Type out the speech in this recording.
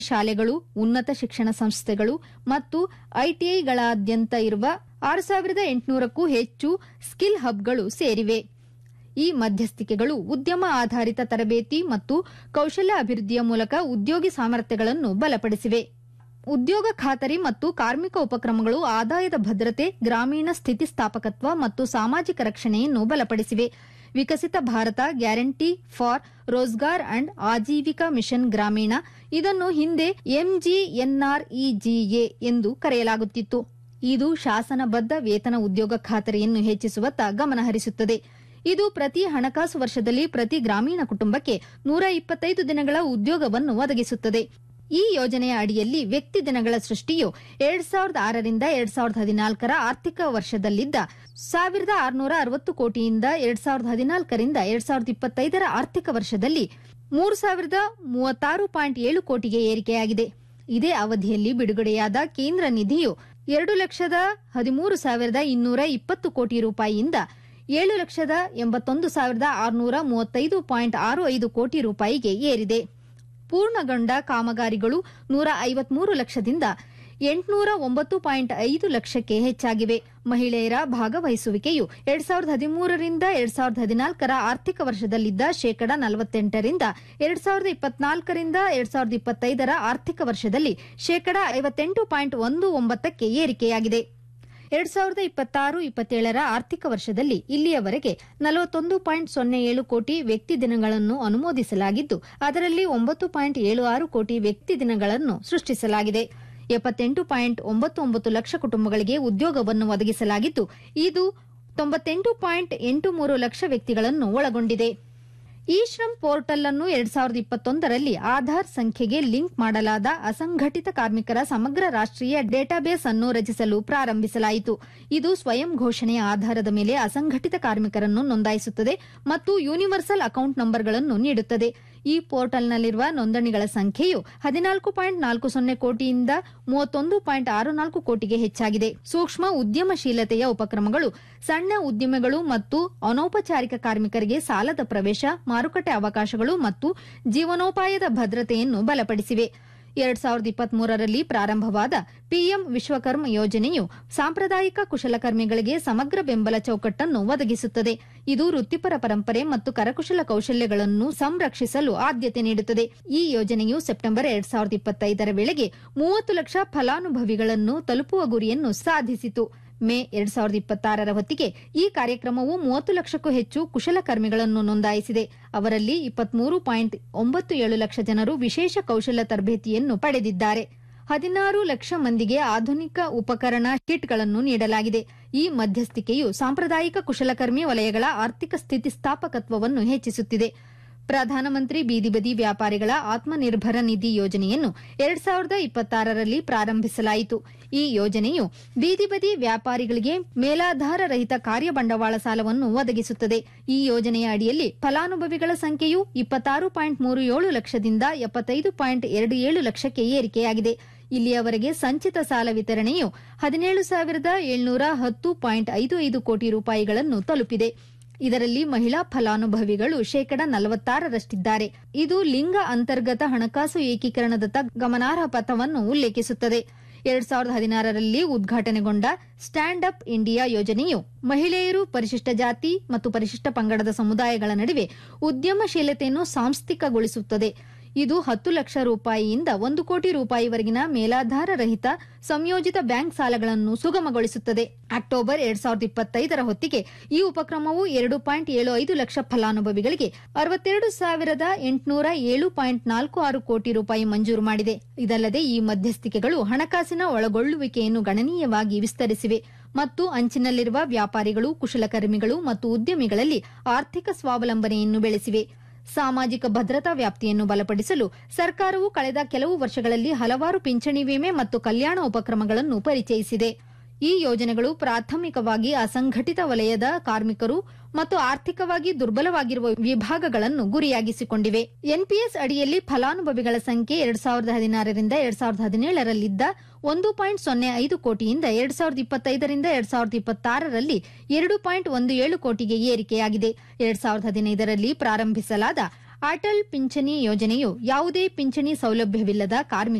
ಶಾಲೆಗಳು ಉನ್ನತ ಶಿಕ್ಷಣ ಸಂಸ್ಥೆಗಳು ಮತ್ತು ಐಟಿಐಗಳಾದ್ಯಂತ ಇರುವ ಆರು ಸಾವಿರದ ಎಂಟುನೂರಕ್ಕೂ ಹೆಚ್ಚು ಸ್ಕಿಲ್ ಹಬ್ಗಳು ಸೇರಿವೆ ಈ ಮಧ್ಯಸ್ಥಿಕೆಗಳು ಉದ್ಯಮ ಆಧಾರಿತ ತರಬೇತಿ ಮತ್ತು ಕೌಶಲ್ಯ ಅಭಿವೃದ್ಧಿಯ ಮೂಲಕ ಉದ್ಯೋಗಿ ಸಾಮರ್ಥ್ಯಗಳನ್ನು ಬಲಪಡಿಸಿವೆ ಉದ್ಯೋಗ ಖಾತರಿ ಮತ್ತು ಕಾರ್ಮಿಕ ಉಪಕ್ರಮಗಳು ಆದಾಯದ ಭದ್ರತೆ ಗ್ರಾಮೀಣ ಸ್ಥಿತಿಸ್ಥಾಪಕತ್ವ ಮತ್ತು ಸಾಮಾಜಿಕ ರಕ್ಷಣೆಯನ್ನು ಬಲಪಡಿಸಿವೆ Viksit Bharat Guarantee for Rozgar and Ajeevika Mission Gramin ಇದನ್ನು ಹಿಂದೆ ಎಂಜಿಎನ್ಆರ್ಇಜಿಎ ಎಂದು ಕರೆಯಲಾಗುತ್ತಿತ್ತು ಇದು ಶಾಸನಬದ್ಧ ವೇತನ ಉದ್ಯೋಗ ಖಾತರಿಯನ್ನು ಹೆಚ್ಚಿಸುವತ್ತ ಗಮನಹರಿಸುತ್ತದೆ ಇದು ಪ್ರತಿ ಹಣಕಾಸು ವರ್ಷದಲ್ಲಿ ಪ್ರತಿ ಗ್ರಾಮೀಣ ಕುಟುಂಬಕ್ಕೆ ನೂರ ಇಪ್ಪತ್ತೈದು ದಿನಗಳ ಉದ್ಯೋಗವನ್ನು ಒದಗಿಸುತ್ತದೆ ಈ ಯೋಜನೆಯ ಅಡಿಯಲ್ಲಿ ವ್ಯಕ್ತಿ ದಿನಗಳ ಸೃಷ್ಟಿಯು ಎರಡ್ ಸಾವಿರದ ಆರರಿಂದ ಎರಡ್ ಸಾವಿರದ ಹದಿನಾಲ್ಕರ ಆರ್ಥಿಕ ವರ್ಷದಲ್ಲಿದ್ದ ಸಾವಿರದ ಆರುನೂರ ಅರವತ್ತು ಕೋಟಿಯಿಂದ ಎರಡ್ ಸಾವಿರದ ಹದಿನಾಲ್ಕರಿಂದ ಎರಡ್ ಸಾವಿರದ ಇಪ್ಪತ್ತೈದರ ಆರ್ಥಿಕ ವರ್ಷದಲ್ಲಿ ಮೂರು ಸಾವಿರದ ಮೂವತ್ತಾರು ಪಾಯಿಂಟ್ ಏಳು ಕೋಟಿಗೆ ಏರಿಕೆಯಾಗಿದೆ ಇದೇ ಅವಧಿಯಲ್ಲಿ ಬಿಡುಗಡೆಯಾದ ಕೇಂದ್ರ ನಿಧಿಯು ಎರಡು ಲಕ್ಷದ ಹದಿಮೂರು ಸಾವಿರದ ಇನ್ನೂರ ಇಪ್ಪತ್ತು ಕೋಟಿ ರೂಪಾಯಿಯಿಂದ ಏಳು ಲಕ್ಷದ ಎಂಬತ್ತೊಂದು ಸಾವಿರದ ಆರುನೂರ ಮೂವತ್ತೈದು ಪಾಯಿಂಟ್ ಆರು ಐದು ಕೋಟಿ ರೂಪಾಯಿಗೆ ಏರಿದೆ ಪೂರ್ಣಗೊಂಡ ಕಾಮಗಾರಿಗಳು ನೂರ ಐವತ್ಮೂರು ಲಕ್ಷದಿಂದ ಎಂಟುನೂರ ಒಂಬತ್ತು ಪಾಯಿಂಟ್ ಐದು ಲಕ್ಷಕ್ಕೆ ಹೆಚ್ಚಾಗಿವೆ ಮಹಿಳೆಯರ ಭಾಗವಹಿಸುವಿಕೆಯು ಎರಡ್ ಸಾವಿರದ ಹದಿಮೂರರಿಂದ ಎರಡ್ ಸಾವಿರದ ಹದಿನಾಲ್ಕರ ಆರ್ಥಿಕ ವರ್ಷದಲ್ಲಿದ್ದ ಶೇಕಡ ನಲವತ್ತೆಂಟರಿಂದ ಎರಡ್ ಸಾವಿರದ ಇಪ್ಪತ್ನಾಲ್ಕರಿಂದ ಎರಡ್ ಸಾವಿರದ ಇಪ್ಪತ್ತೈದರ ಆರ್ಥಿಕ ವರ್ಷದಲ್ಲಿ ಶೇಕಡ ಐವತ್ತೆಂಟು ಪಾಯಿಂಟ್ ಒಂದು ಒಂಬತ್ತಕ್ಕೆ ಏರಿಕೆಯಾಗಿದೆ ಎರಡ್ ಸಾವಿರದ ಇಪ್ಪತ್ತಾರು ಇಪ್ಪತ್ತೇಳರ ಆರ್ಥಿಕ ವರ್ಷದಲ್ಲಿ ಇಲ್ಲಿಯವರೆಗೆ ನಲವತ್ತೊಂದು ಪಾಯಿಂಟ್ ಸೊನ್ನೆ ಏಳು ಕೋಟಿ ವ್ಯಕ್ತಿ ದಿನಗಳನ್ನು ಅನುಮೋದಿಸಲಾಗಿದ್ದು ಅದರಲ್ಲಿ ಒಂಬತ್ತು ಪಾಯಿಂಟ್ ಏಳು ಆರು ಕೋಟಿ ವ್ಯಕ್ತಿ ದಿನಗಳನ್ನು ಸೃಷ್ಟಿಸಲಾಗಿದೆ ಎಪ್ಪತ್ತೆಂಟು ಪಾಯಿಂಟ್ ಒಂಬತ್ತು ಒಂಬತ್ತು ಲಕ್ಷ ಕುಟುಂಬಗಳಿಗೆ ಉದ್ಯೋಗವನ್ನು ಒದಗಿಸಲಾಗಿದ್ದು ಇದು ತೊಂಬತ್ತೆಂಟು ಪಾಯಿಂಟ್ ಎಂಟು ಮೂರು ಲಕ್ಷ ವ್ಯಕ್ತಿಗಳನ್ನು ಒಳಗೊಂಡಿದೆ ಇ ಶ್ರಮ್ ಪೋರ್ಟಲ್ ಅನ್ನು ಎರಡ್ ಸಾವಿರದ ಇಪ್ಪತ್ತೊಂದರಲ್ಲಿ ಆಧಾರ್ ಸಂಖ್ಯೆಗೆ ಲಿಂಕ್ ಮಾಡಲಾದ ಅಸಂಘಟಿತ ಕಾರ್ಮಿಕರ ಸಮಗ್ರ ರಾಷ್ಟ್ರೀಯ ಡೇಟಾಬೇಸ್ ಅನ್ನು ರಚಿಸಲು ಪ್ರಾರಂಭಿಸಲಾಯಿತು ಇದು ಸ್ವಯಂ ಘೋಷಣೆಯ ಆಧಾರದ ಮೇಲೆ ಅಸಂಘಟಿತ ಕಾರ್ಮಿಕರನ್ನು ನೋಂದಾಯಿಸುತ್ತದೆ ಮತ್ತು ಯೂನಿವರ್ಸಲ್ ಅಕೌಂಟ್ ನಂಬರ್ಗಳನ್ನು ನೀಡುತ್ತದೆ ಈ ಪೋರ್ಟಲ್ನಲ್ಲಿರುವ ನೋಂದಣಿಗಳ ಸಂಖ್ಯೆಯು ಹದಿನಾಲ್ಕು ಪಾಯಿಂಟ್ ನಾಲ್ಕು ಸೊನ್ನೆ ಕೋಟಿಯಿಂದ ಮೂವತ್ತೊಂದು ಪಾಯಿಂಟ್ ಆರು ನಾಲ್ಕು ಕೋಟಿಗೆ ಹೆಚ್ಚಾಗಿದೆ ಸೂಕ್ಷ್ಮ ಉದ್ಯಮಶೀಲತೆಯ ಉಪಕ್ರಮಗಳು ಸಣ್ಣ ಉದ್ಯಮಿಗಳು ಮತ್ತು ಅನೌಪಚಾರಿಕ ಕಾರ್ಮಿಕರಿಗೆ ಸಾಲದ ಪ್ರವೇಶ ಮಾರುಕಟ್ಟೆ ಅವಕಾಶಗಳು ಮತ್ತು ಜೀವನೋಪಾಯದ ಭದ್ರತೆಯನ್ನು ಬಲಪಡಿಸಿವೆ ಎರಡ್ ಸಾವಿರದ ಇಪ್ಪತ್ಮೂರರಲ್ಲಿ ಪ್ರಾರಂಭವಾದ ಪಿಎಂ ವಿಶ್ವಕರ್ಮ ಯೋಜನೆಯು ಸಾಂಪ್ರದಾಯಿಕ ಕುಶಲಕರ್ಮಿಗಳಿಗೆ ಸಮಗ್ರ ಬೆಂಬಲ ಚೌಕಟ್ಟನ್ನು ಒದಗಿಸುತ್ತದೆ ಇದು ವೃತ್ತಿಪರ ಪರಂಪರೆ ಮತ್ತು ಕರಕುಶಲ ಕೌಶಲ್ಯಗಳನ್ನು ಸಂರಕ್ಷಿಸಲು ಆದ್ಯತೆ ನೀಡುತ್ತದೆ ಈ ಯೋಜನೆಯು ಸೆಪ್ಟೆಂಬರ್ ಎರಡ್ ಸಾವಿರದ ಇಪ್ಪತ್ತೈದರ ವೇಳೆಗೆ ಮೂವತ್ತು ಲಕ್ಷ ಫಲಾನುಭವಿಗಳನ್ನು ತಲುಪುವ ಗುರಿಯನ್ನು ಸಾಧಿಸಿತು ಮೇ ಎರಡ್ ಸಾವಿರದ ಇಪ್ಪತ್ತಾರರ ಹೊತ್ತಿಗೆ ಈ ಕಾರ್ಯಕ್ರಮವು ಮೂವತ್ತು ಲಕ್ಷಕ್ಕೂ ಹೆಚ್ಚು ಕುಶಲಕರ್ಮಿಗಳನ್ನು ನೋಂದಾಯಿಸಿದೆ ಅವರಲ್ಲಿ ಇಪ್ಪತ್ಮೂರು ಪಾಯಿಂಟ್ ಒಂಬತ್ತು ಏಳು ಲಕ್ಷ ಜನರು ವಿಶೇಷ ಕೌಶಲ್ಯ ತರಬೇತಿಯನ್ನು ಪಡೆದಿದ್ದಾರೆ ಹದಿನಾರು ಲಕ್ಷ ಮಂದಿಗೆ ಆಧುನಿಕ ಉಪಕರಣ ಕಿಟ್ಗಳನ್ನು ನೀಡಲಾಗಿದೆ ಈ ಮಧ್ಯಸ್ಥಿಕೆಯು ಸಾಂಪ್ರದಾಯಿಕ ಕುಶಲಕರ್ಮಿ ವಲಯಗಳ ಆರ್ಥಿಕ ಸ್ಥಿತಿಸ್ಥಾಪಕತ್ವವನ್ನು ಹೆಚ್ಚಿಸುತ್ತಿದೆ ಪ್ರಧಾನಮಂತ್ರಿ ಬೀದಿ ಬದಿ ವ್ಯಾಪಾರಿಗಳ ಆತ್ಮನಿರ್ಭರ ನಿಧಿ ಯೋಜನೆಯನ್ನು ಎರಡ್ ಸಾವಿರದ ಇಪ್ಪತ್ತಾರರಲ್ಲಿ ಪ್ರಾರಂಭಿಸಲಾಯಿತು ಈ ಯೋಜನೆಯು ಬೀದಿ ಬದಿ ವ್ಯಾಪಾರಿಗಳಿಗೆ ಮೇಲಾಧಾರ ರಹಿತ ಕಾರ್ಯ ಬಂಡವಾಳ ಸಾಲವನ್ನು ಒದಗಿಸುತ್ತದೆ ಈ ಯೋಜನೆಯ ಅಡಿಯಲ್ಲಿ ಫಲಾನುಭವಿಗಳ ಸಂಖ್ಯೆಯು ಇಪ್ಪತ್ತಾರು ಪಾಯಿಂಟ್ ಮೂರು ಏಳು ಲಕ್ಷದಿಂದ ಎಪ್ಪತ್ತೈದು ಪಾಯಿಂಟ್ ಎರಡು ಏಳು ಲಕ್ಷಕ್ಕೆ ಏರಿಕೆಯಾಗಿದೆ ಇಲ್ಲಿಯವರೆಗೆ ಸಂಚಿತ ಸಾಲ ವಿತರಣೆಯು ಹದಿನೇಳು ಸಾವಿರದ ಏಳ್ನೂರ ಹತ್ತು ಪಾಯಿಂಟ್ ಐದು ಐದು ಕೋಟಿ ರೂಪಾಯಿಗಳನ್ನು ತಲುಪಿದೆ ಇದರಲ್ಲಿ ಮಹಿಳಾ ಫಲಾನುಭವಿಗಳು ಶೇಕಡ ನಲವತ್ತಾರರಷ್ಟಿದ್ದಾರೆ ಇದು ಲಿಂಗ ಅಂತರ್ಗತ ಹಣಕಾಸು ಏಕೀಕರಣದತ್ತ ಗಮನಾರ್ಹ ಪಥವನ್ನು ಉಲ್ಲೇಖಿಸುತ್ತದೆ ಎರಡ್ ಸಾವಿರದ ಹದಿನಾರರಲ್ಲಿ ಉದ್ಘಾಟನೆಗೊಂಡ ಸ್ಟ್ಯಾಂಡ್ ಅಪ್ ಇಂಡಿಯಾ ಯೋಜನೆಯು ಮಹಿಳೆಯರು ಪರಿಶಿಷ್ಟ ಜಾತಿ ಮತ್ತು ಪರಿಶಿಷ್ಟ ಪಂಗಡದ ಸಮುದಾಯಗಳ ನಡುವೆ ಉದ್ಯಮಶೀಲತೆಯನ್ನು ಸಾಂಸ್ಥಿಕಗೊಳಿಸುತ್ತದೆ ಇದು ಹತ್ತು ಲಕ್ಷ ರೂಪಾಯಿಯಿಂದ ಒಂದು ಕೋಟಿ ರೂಪಾಯಿವರೆಗಿನ ಮೇಲಾಧಾರ ರಹಿತ ಸಂಯೋಜಿತ ಬ್ಯಾಂಕ್ ಸಾಲಗಳನ್ನು ಸುಗಮಗೊಳಿಸುತ್ತದೆ ಅಕ್ಟೋಬರ್ ಎರಡ್ ಸಾವಿರದ ಇಪ್ಪತ್ತೈದರ ಹೊತ್ತಿಗೆ ಈ ಉಪಕ್ರಮವು ಎರಡು ಪಾಯಿಂಟ್ ಏಳು ಐದು ಲಕ್ಷ ಫಲಾನುಭವಿಗಳಿಗೆ ಅರವತ್ತೆರಡು ಸಾವಿರದ ಎಂಟುನೂರ ಏಳು ಪಾಯಿಂಟ್ ನಾಲ್ಕು ಆರು ಕೋಟಿ ರೂಪಾಯಿ ಮಂಜೂರು ಮಾಡಿದೆ ಇದಲ್ಲದೆ ಈ ಮಧ್ಯಸ್ಥಿಕೆಗಳು ಹಣಕಾಸಿನ ಒಳಗೊಳ್ಳುವಿಕೆಯನ್ನು ಗಣನೀಯವಾಗಿ ವಿಸ್ತರಿಸಿವೆ ಮತ್ತು ಅಂಚಿನಲ್ಲಿರುವ ವ್ಯಾಪಾರಿಗಳು ಕುಶಲಕರ್ಮಿಗಳು ಮತ್ತು ಉದ್ಯಮಿಗಳಲ್ಲಿ ಆರ್ಥಿಕ ಸ್ವಾವಲಂಬನೆಯನ್ನು ಬೆಳೆಸಿವೆ ಸಾಮಾಜಿಕ ಭದ್ರತಾ ವ್ಯಾಪ್ತಿಯನ್ನು ಬಲಪಡಿಸಲು ಸರ್ಕಾರವು ಕಳೆದ ಕೆಲವು ವರ್ಷಗಳಲ್ಲಿ ಹಲವಾರು ಪಿಂಚಣಿ ವಿಮೆ ಮತ್ತು ಕಲ್ಯಾಣ ಉಪಕ್ರಮಗಳನ್ನು ಪರಿಚಯಿಸಿದೆ ಈ ಯೋಜನೆಗಳು ಪ್ರಾಥಮಿಕವಾಗಿ ಅಸಂಘಟಿತ ವಲಯದ ಕಾರ್ಮಿಕರು ಮತ್ತು ಆರ್ಥಿಕವಾಗಿ ದುರ್ಬಲವಾಗಿರುವ ವಿಭಾಗಗಳನ್ನು ಗುರಿಯಾಗಿಸಿಕೊಂಡಿವೆ ಎನ್ಪಿಎಸ್ ಅಡಿಯಲ್ಲಿ ಫಲಾನುಭವಿಗಳ ಸಂಖ್ಯೆ ಎರಡ್ ಸಾವಿರದ ಹದಿನಾರರಿಂದ ಎರಡ್ ಸಾವಿರದ ಹದಿನೇಳರಲ್ಲಿದ್ದ ಒಂದು ಪಾಯಿಂಟ್ ಸೊನ್ನೆ ಐದು ಕೋಟಿಯಿಂದ ಎರಡ್ ಸಾವಿರದ ಇಪ್ಪತ್ತೈದರಿಂದ ಎರಡ್ ಸಾವಿರದ ಇಪ್ಪತ್ತಾರರಲ್ಲಿ ಎರಡು ಪಾಯಿಂಟ್ ಒಂದು ಏಳು ಕೋಟಿಗೆ ಏರಿಕೆಯಾಗಿದೆ ಎರಡ್ ಸಾವಿರದ ಹದಿನೈದರಲ್ಲಿ ಪ್ರಾರಂಭಿಸಲಾದ ಅಟಲ್ ಪಿಂಚಣಿ ಯೋಜನೆಯು ಯಾವುದೇ ಪಿಂಚಣಿ ಸೌಲಭ್ಯವಿಲ್ಲದ ಕಾರ್ಮಿಕ